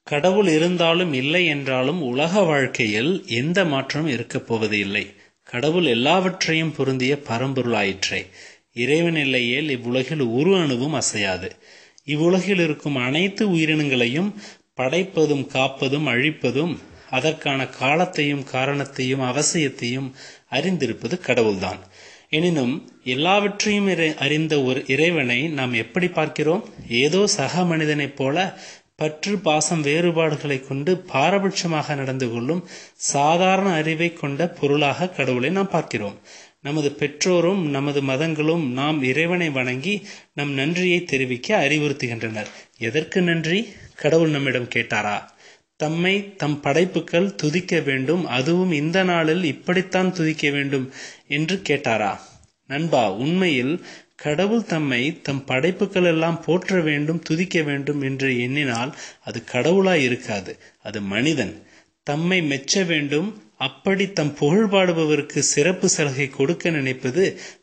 கடவுள் இருந்தாலும் இல்லை என்றாலும் உலக வாழ்க்கையில் எந்த மாற்றமும் இருக்கப் போவது இல்லை கடவுள் எல்லாவற்றையும் பொருந்திய பரம்பொருளாயிற்றே இறைவன் இல்லையேல் இவ்வுலகில் ஒரு அணுவும் அசையாது இவ்வுலகில் இருக்கும் அனைத்து உயிரினங்களையும் படைப்பதும் காப்பதும் அழிப்பதும் அதற்கான காலத்தையும் காரணத்தையும் அவசியத்தையும் அறிந்திருப்பது கடவுள்தான் எனினும் எல்லாவற்றையும் அறிந்த ஒரு இறைவனை நாம் எப்படி பார்க்கிறோம் ஏதோ சக மனிதனைப் போல பற்று பாசம் வேறுபாடுகளை கொண்டு பாரபட்சமாக நடந்து கொள்ளும் சாதாரண அறிவை கொண்ட பொருளாக கடவுளை நாம் பார்க்கிறோம் நமது பெற்றோரும் நமது மதங்களும் நாம் இறைவனை வணங்கி நம் நன்றியை தெரிவிக்க அறிவுறுத்துகின்றனர் எதற்கு நன்றி கடவுள் நம்மிடம் கேட்டாரா தம்மை தம் படைப்புகள் துதிக்க வேண்டும் அதுவும் இந்த நாளில் இப்படித்தான் துதிக்க வேண்டும் என்று கேட்டாரா நண்பா உண்மையில் கடவுள் தம்மை தம் படைப்புகள் எல்லாம் போற்ற வேண்டும் துதிக்க வேண்டும் என்று எண்ணினால் அது கடவுளாய் இருக்காது அது மனிதன் தம்மை மெச்ச வேண்டும் அப்படி தம் புகழ் பாடுபவருக்கு சிறப்பு சலுகை கொடுக்க நினைப்பது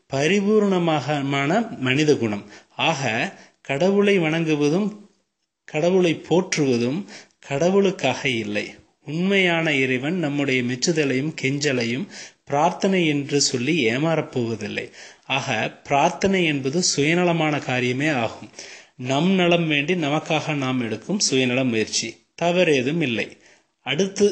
பரிபூர்ணமான மனித குணம் ஆக கடவுளை வணங்குவதும் கடவுளை போற்றுவதும் கடவுளுக்காக இல்லை உண்மையான இறைவன் நம்முடைய மெச்சுதலையும் கெஞ்சலையும் பிரார்த்தனை என்று சொல்லி ஏமாறப் போவதில்லை ஆக பிரார்த்தனை என்பது சுயநலமான காரியமே ஆகும் நம் நலம் வேண்டி நமக்காக நாம் எடுக்கும் சுயநல முயற்சி தவறேதும் இல்லை அடுத்து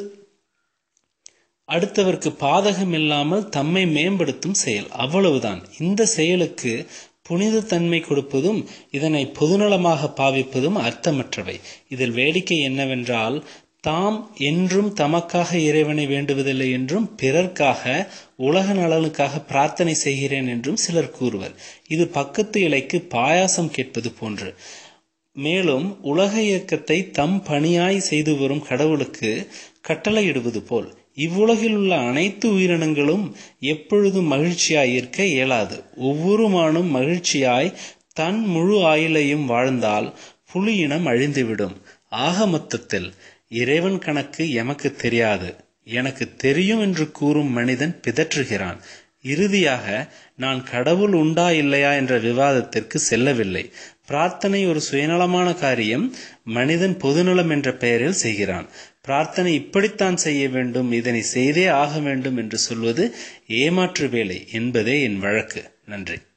அடுத்தவருக்கு பாதகம் இல்லாமல் தம்மை மேம்படுத்தும் செயல் அவ்வளவுதான் இந்த செயலுக்கு புனித தன்மை கொடுப்பதும் இதனை பொதுநலமாக பாவிப்பதும் அர்த்தமற்றவை இதில் வேடிக்கை என்னவென்றால் தாம் என்றும் தமக்காக இறைவனை வேண்டுவதில்லை என்றும் பிறர்க்காக உலக நலனுக்காக பிரார்த்தனை செய்கிறேன் என்றும் சிலர் கூறுவர் இது பக்கத்து இலைக்கு பாயாசம் கேட்பது போன்று மேலும் உலக இயக்கத்தை தம் பணியாய் செய்து வரும் கடவுளுக்கு கட்டளையிடுவது போல் இவ்வுலகில் உள்ள அனைத்து உயிரினங்களும் எப்பொழுதும் மகிழ்ச்சியாய் இருக்க இயலாது ஒவ்வொரு மானும் மகிழ்ச்சியாய் தன் முழு ஆயுளையும் வாழ்ந்தால் புலி இனம் அழிந்துவிடும் ஆக மொத்தத்தில் இறைவன் கணக்கு எமக்கு தெரியாது எனக்கு தெரியும் என்று கூறும் மனிதன் பிதற்றுகிறான் இறுதியாக நான் கடவுள் உண்டா இல்லையா என்ற விவாதத்திற்கு செல்லவில்லை பிரார்த்தனை ஒரு சுயநலமான காரியம் மனிதன் பொதுநலம் என்ற பெயரில் செய்கிறான் பிரார்த்தனை இப்படித்தான் செய்ய வேண்டும் இதனை செய்தே ஆக வேண்டும் என்று சொல்வது ஏமாற்று வேலை என்பதே என் வழக்கு நன்றி